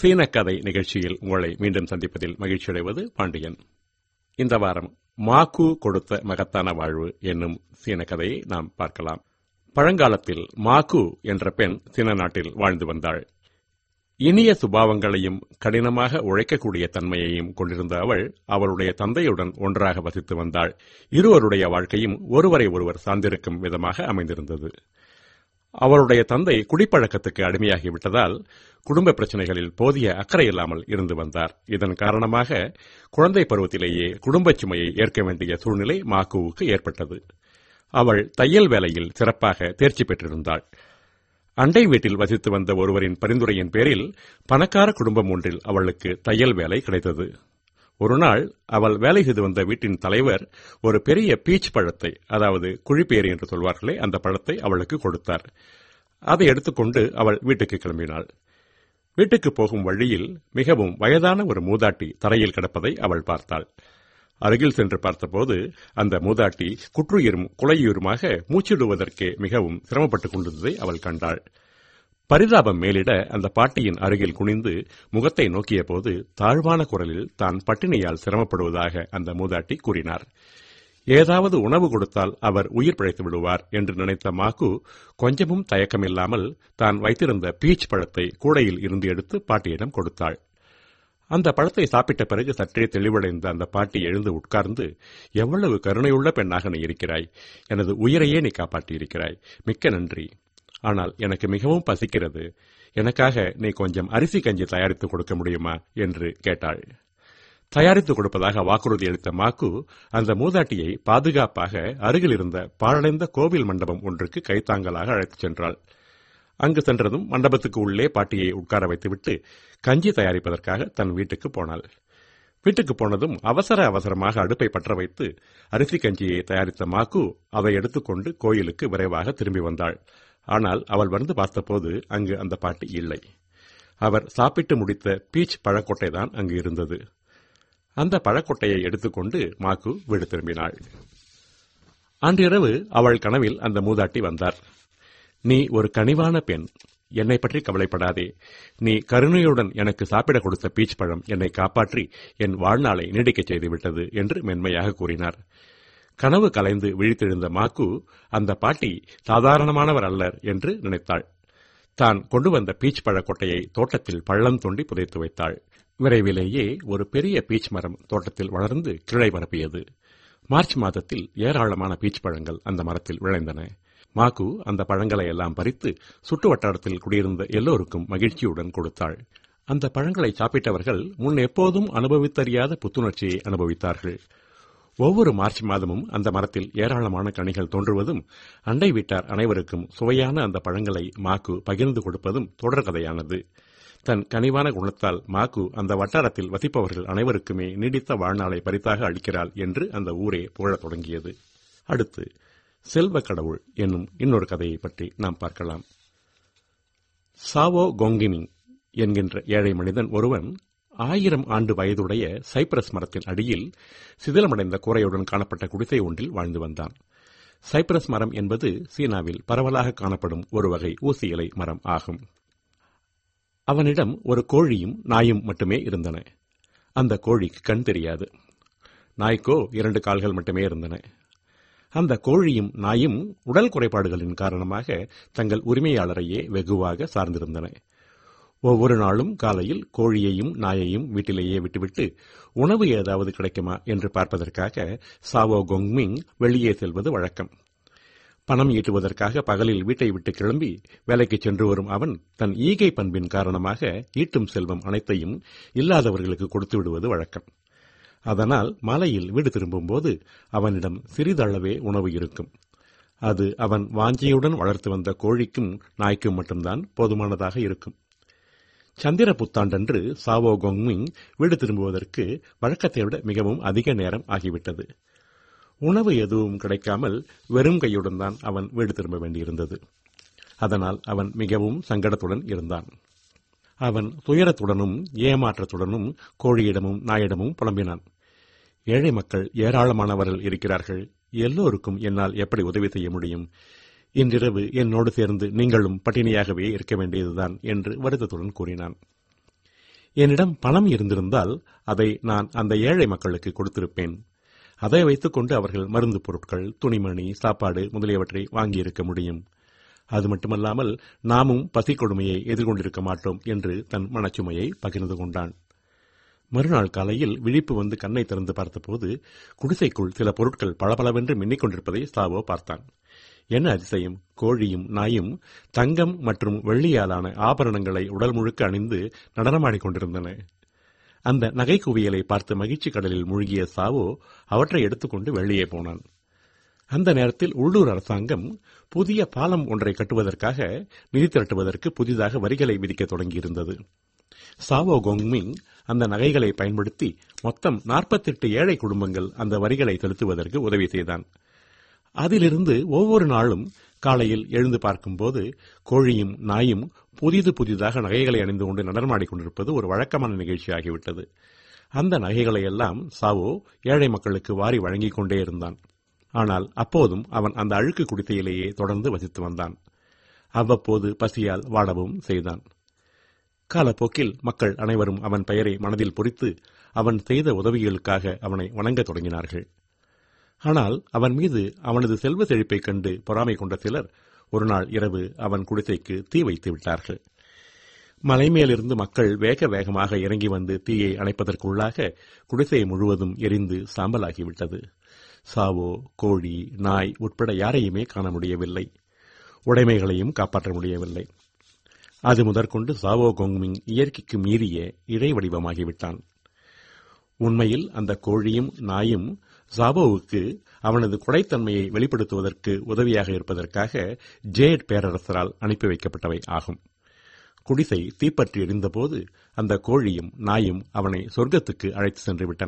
சீன கதை நிகழ்ச்சியில் உங்களை மீண்டும் சந்திப்பதில் மகிழ்ச்சியடைவது பாண்டியன் இந்த வாரம் மாக்கு கொடுத்த மகத்தான வாழ்வு என்னும் சீன கதையை நாம் பார்க்கலாம் பழங்காலத்தில் மாக்கு என்ற பெண் சீன நாட்டில் வாழ்ந்து வந்தாள் இனிய சுபாவங்களையும் கடினமாக உழைக்கக்கூடிய தன்மையையும் கொண்டிருந்த அவள் அவளுடைய தந்தையுடன் ஒன்றாக வசித்து வந்தாள் இருவருடைய வாழ்க்கையும் ஒருவரை ஒருவர் சார்ந்திருக்கும் விதமாக அமைந்திருந்தது அவளுடைய தந்தை குடிப்பழக்கத்துக்கு அடிமையாகிவிட்டதால் குடும்ப பிரச்சனைகளில் போதிய அக்கறை இல்லாமல் இருந்து வந்தார் இதன் காரணமாக குழந்தை பருவத்திலேயே குடும்பச் சுமையை ஏற்க வேண்டிய சூழ்நிலை மாக்குவுக்கு ஏற்பட்டது அவள் தையல் வேலையில் சிறப்பாக தேர்ச்சி பெற்றிருந்தாள் அண்டை வீட்டில் வசித்து வந்த ஒருவரின் பரிந்துரையின் பேரில் பணக்கார குடும்பம் ஒன்றில் அவளுக்கு தையல் வேலை கிடைத்தது ஒருநாள் அவள் வேலை செய்து வந்த வீட்டின் தலைவர் ஒரு பெரிய பீச் பழத்தை அதாவது குழிப்பேறு என்று சொல்வார்களே அந்த பழத்தை அவளுக்கு கொடுத்தார் அதை எடுத்துக்கொண்டு அவள் வீட்டுக்கு கிளம்பினாள் வீட்டுக்கு போகும் வழியில் மிகவும் வயதான ஒரு மூதாட்டி தரையில் கிடப்பதை அவள் பார்த்தாள் அருகில் சென்று பார்த்தபோது அந்த மூதாட்டி குற்றுயிரும் குலையுருமாக மூச்சிடுவதற்கே மிகவும் சிரமப்பட்டுக் கொண்டிருந்ததை அவள் கண்டாள் பரிதாபம் மேலிட அந்த பாட்டியின் அருகில் குனிந்து முகத்தை நோக்கிய போது தாழ்வான குரலில் தான் பட்டினியால் சிரமப்படுவதாக அந்த மூதாட்டி கூறினார் ஏதாவது உணவு கொடுத்தால் அவர் உயிர் பிழைத்து விடுவார் என்று நினைத்த மாக்கு கொஞ்சமும் தயக்கமில்லாமல் தான் வைத்திருந்த பீச் பழத்தை கூடையில் இருந்து எடுத்து பாட்டியிடம் கொடுத்தாள் அந்த பழத்தை சாப்பிட்ட பிறகு சற்றே தெளிவடைந்த அந்த பாட்டி எழுந்து உட்கார்ந்து எவ்வளவு கருணையுள்ள பெண்ணாக நீ இருக்கிறாய் எனது உயிரையே நீ காப்பாற்றியிருக்கிறாய் மிக்க நன்றி ஆனால் எனக்கு மிகவும் பசிக்கிறது எனக்காக நீ கொஞ்சம் அரிசி கஞ்சி தயாரித்து கொடுக்க முடியுமா என்று கேட்டாள் தயாரித்து கொடுப்பதாக வாக்குறுதி அளித்த மாக்கு அந்த மூதாட்டியை பாதுகாப்பாக அருகில் இருந்த பாழடைந்த கோவில் மண்டபம் ஒன்றுக்கு கைத்தாங்கலாக அழைத்துச் சென்றாள் அங்கு சென்றதும் மண்டபத்துக்கு உள்ளே பாட்டியை உட்கார வைத்துவிட்டு கஞ்சி தயாரிப்பதற்காக தன் வீட்டுக்கு போனாள் வீட்டுக்கு போனதும் அவசர அவசரமாக அடுப்பை பற்ற வைத்து அரிசி கஞ்சியை தயாரித்த மாக்கு அதை எடுத்துக்கொண்டு கோயிலுக்கு விரைவாக திரும்பி வந்தாள் ஆனால் அவள் வந்து பார்த்தபோது அங்கு அந்த பாட்டி இல்லை அவர் சாப்பிட்டு முடித்த பீச் பழக்கொட்டை தான் அங்கு இருந்தது அந்த பழக்கொட்டையை எடுத்துக்கொண்டு மாக்கு வீடு திரும்பினாள் அன்றிரவு அவள் கனவில் அந்த மூதாட்டி வந்தார் நீ ஒரு கனிவான பெண் என்னை பற்றி கவலைப்படாதே நீ கருணையுடன் எனக்கு சாப்பிட கொடுத்த பீச் பழம் என்னை காப்பாற்றி என் வாழ்நாளை நீடிக்கச் செய்துவிட்டது என்று மென்மையாக கூறினார் கனவு கலைந்து விழித்தெழுந்த மாக்கு அந்த பாட்டி சாதாரணமானவர் அல்லர் என்று நினைத்தாள் தான் கொண்டு வந்த பீச் பழக்கொட்டையை தோட்டத்தில் பள்ளம் தோண்டி புதைத்து வைத்தாள் விரைவிலேயே ஒரு பெரிய பீச் மரம் தோட்டத்தில் வளர்ந்து கிளை பரப்பியது மார்ச் மாதத்தில் ஏராளமான பீச் பழங்கள் அந்த மரத்தில் விளைந்தன மாக்கு அந்த பழங்களை எல்லாம் பறித்து சுற்று வட்டாரத்தில் குடியிருந்த எல்லோருக்கும் மகிழ்ச்சியுடன் கொடுத்தாள் அந்த பழங்களை சாப்பிட்டவர்கள் முன் எப்போதும் அனுபவித்தறியாத புத்துணர்ச்சியை அனுபவித்தார்கள் ஒவ்வொரு மார்ச் மாதமும் அந்த மரத்தில் ஏராளமான கனிகள் தோன்றுவதும் அண்டை வீட்டார் அனைவருக்கும் சுவையான அந்த பழங்களை மாக்கு பகிர்ந்து கொடுப்பதும் தொடர்கதையானது தன் கனிவான குணத்தால் மாக்கு அந்த வட்டாரத்தில் வசிப்பவர்கள் அனைவருக்குமே நீடித்த வாழ்நாளை பரிசாக அளிக்கிறாள் என்று அந்த ஊரே புகழத் தொடங்கியது அடுத்து செல்வ கடவுள் என்னும் இன்னொரு கதையை பற்றி நாம் பார்க்கலாம் சாவோ கொங்கினி என்கின்ற ஏழை மனிதன் ஒருவன் ஆயிரம் ஆண்டு வயதுடைய சைப்ரஸ் மரத்தின் அடியில் சிதிலமடைந்த கூரையுடன் காணப்பட்ட குடிசை ஒன்றில் வாழ்ந்து வந்தான் சைப்ரஸ் மரம் என்பது சீனாவில் பரவலாக காணப்படும் ஒரு வகை ஊசி இலை மரம் ஆகும் அவனிடம் ஒரு கோழியும் நாயும் மட்டுமே இருந்தன அந்த கோழிக்கு கண் தெரியாது நாய்க்கோ இரண்டு கால்கள் மட்டுமே இருந்தன அந்த கோழியும் நாயும் உடல் குறைபாடுகளின் காரணமாக தங்கள் உரிமையாளரையே வெகுவாக சார்ந்திருந்தன ஒவ்வொரு நாளும் காலையில் கோழியையும் நாயையும் வீட்டிலேயே விட்டுவிட்டு உணவு ஏதாவது கிடைக்குமா என்று பார்ப்பதற்காக சாவோ கொங்மிங் வெளியே செல்வது வழக்கம் பணம் ஈட்டுவதற்காக பகலில் வீட்டை விட்டு கிளம்பி வேலைக்கு சென்று வரும் அவன் தன் ஈகை பண்பின் காரணமாக ஈட்டும் செல்வம் அனைத்தையும் இல்லாதவர்களுக்கு கொடுத்து விடுவது வழக்கம் அதனால் மாலையில் வீடு திரும்பும்போது அவனிடம் சிறிதளவே உணவு இருக்கும் அது அவன் வாஞ்சியுடன் வளர்த்து வந்த கோழிக்கும் நாய்க்கும் மட்டும்தான் போதுமானதாக இருக்கும் சந்திர புத்தாண்டன்று சாவோ கொங்மிங் வீடு திரும்புவதற்கு வழக்கத்தை விட மிகவும் அதிக நேரம் ஆகிவிட்டது உணவு எதுவும் கிடைக்காமல் வெறும் கையுடன் தான் அவன் வீடு திரும்ப வேண்டியிருந்தது அதனால் அவன் மிகவும் சங்கடத்துடன் இருந்தான் அவன் துயரத்துடனும் ஏமாற்றத்துடனும் கோழியிடமும் நாயிடமும் புலம்பினான் ஏழை மக்கள் ஏராளமானவர்கள் இருக்கிறார்கள் எல்லோருக்கும் என்னால் எப்படி உதவி செய்ய முடியும் இன்றிரவு என்னோடு சேர்ந்து நீங்களும் பட்டினியாகவே இருக்க வேண்டியதுதான் என்று வருத்தத்துடன் கூறினான் என்னிடம் பணம் இருந்திருந்தால் அதை நான் அந்த ஏழை மக்களுக்கு கொடுத்திருப்பேன் அதை வைத்துக் கொண்டு அவர்கள் மருந்து பொருட்கள் துணிமணி சாப்பாடு முதலியவற்றை வாங்கியிருக்க முடியும் அது மட்டுமல்லாமல் நாமும் பசி கொடுமையை எதிர்கொண்டிருக்க மாட்டோம் என்று தன் மனச்சுமையை பகிர்ந்து கொண்டான் மறுநாள் காலையில் விழிப்பு வந்து கண்ணை திறந்து பார்த்தபோது குடிசைக்குள் சில பொருட்கள் பளபளவென்று மின்னிக் கொண்டிருப்பதை சாவோ பார்த்தான் என்ன அதிசயம் கோழியும் நாயும் தங்கம் மற்றும் வெள்ளியாலான ஆபரணங்களை உடல் முழுக்க அணிந்து நடனமாடிக் கொண்டிருந்தன அந்த நகை குவியலை பார்த்து மகிழ்ச்சி கடலில் மூழ்கிய சாவோ அவற்றை எடுத்துக்கொண்டு வெளியே போனான் அந்த நேரத்தில் உள்ளூர் அரசாங்கம் புதிய பாலம் ஒன்றை கட்டுவதற்காக நிதி திரட்டுவதற்கு புதிதாக வரிகளை விதிக்க தொடங்கியிருந்தது சாவோ கோங்மிங் அந்த நகைகளை பயன்படுத்தி மொத்தம் நாற்பத்தெட்டு ஏழை குடும்பங்கள் அந்த வரிகளை செலுத்துவதற்கு உதவி செய்தான் அதிலிருந்து ஒவ்வொரு நாளும் காலையில் எழுந்து பார்க்கும்போது கோழியும் நாயும் புதிது புதிதாக நகைகளை அணிந்து கொண்டு நடனமாடிக் கொண்டிருப்பது ஒரு வழக்கமான நிகழ்ச்சியாகிவிட்டது அந்த நகைகளை எல்லாம் சாவோ ஏழை மக்களுக்கு வாரி வழங்கிக் கொண்டே இருந்தான் ஆனால் அப்போதும் அவன் அந்த அழுக்கு குடிசையிலேயே தொடர்ந்து வசித்து வந்தான் அவ்வப்போது பசியால் வாடவும் செய்தான் காலப்போக்கில் மக்கள் அனைவரும் அவன் பெயரை மனதில் பொறித்து அவன் செய்த உதவிகளுக்காக அவனை வணங்கத் தொடங்கினார்கள் ஆனால் அவன் மீது அவனது செல்வ செழிப்பைக் கண்டு பொறாமை கொண்ட சிலர் ஒருநாள் இரவு அவன் குடிசைக்கு தீ வைத்து விட்டார்கள் மலைமேலிருந்து மக்கள் வேக வேகமாக இறங்கி வந்து தீயை அணைப்பதற்குள்ளாக குடிசை முழுவதும் எரிந்து சாம்பலாகிவிட்டது சாவோ கோழி நாய் உட்பட யாரையுமே காண முடியவில்லை உடைமைகளையும் காப்பாற்ற முடியவில்லை அது முதற்கொண்டு சாவோ கோங்மிங் இயற்கைக்கு மீறிய இழை வடிவமாகிவிட்டான் உண்மையில் அந்த கோழியும் நாயும் சாவோவுக்கு அவனது கொடைத்தன்மையை வெளிப்படுத்துவதற்கு உதவியாக இருப்பதற்காக ஜேட் பேரரசரால் அனுப்பி வைக்கப்பட்டவை ஆகும் குடிசை தீப்பற்றி எரிந்தபோது அந்த கோழியும் நாயும் அவனை சொர்க்கத்துக்கு அழைத்து சென்று விட்டன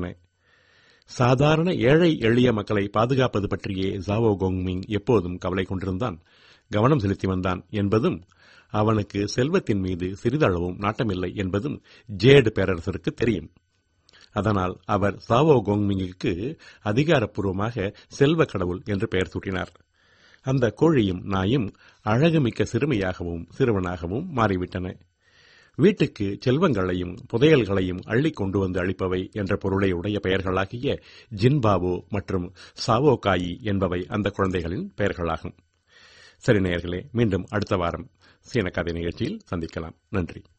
சாதாரண ஏழை எளிய மக்களை பாதுகாப்பது பற்றியே ஜாவோ கோங்மிங் எப்போதும் கவலை கொண்டிருந்தான் கவனம் செலுத்தி வந்தான் என்பதும் அவனுக்கு செல்வத்தின் மீது சிறிதளவும் நாட்டமில்லை என்பதும் ஜேடு பேரரசருக்கு தெரியும் அதனால் அவர் சாவோ கோங்மிங்குக்கு அதிகாரப்பூர்வமாக செல்வ கடவுள் என்று பெயர் சூட்டினார் அந்த கோழியும் நாயும் அழகுமிக்க சிறுமியாகவும் சிறுவனாகவும் மாறிவிட்டன வீட்டுக்கு செல்வங்களையும் புதையல்களையும் அள்ளி கொண்டு வந்து அளிப்பவை என்ற பொருளை உடைய பெயர்களாகிய ஜின்பாவோ மற்றும் சாவோகாயி என்பவை அந்த குழந்தைகளின் பெயர்களாகும் சரி நேயர்களே மீண்டும் அடுத்த வாரம் சீன கதை நிகழ்ச்சியில் சந்திக்கலாம் நன்றி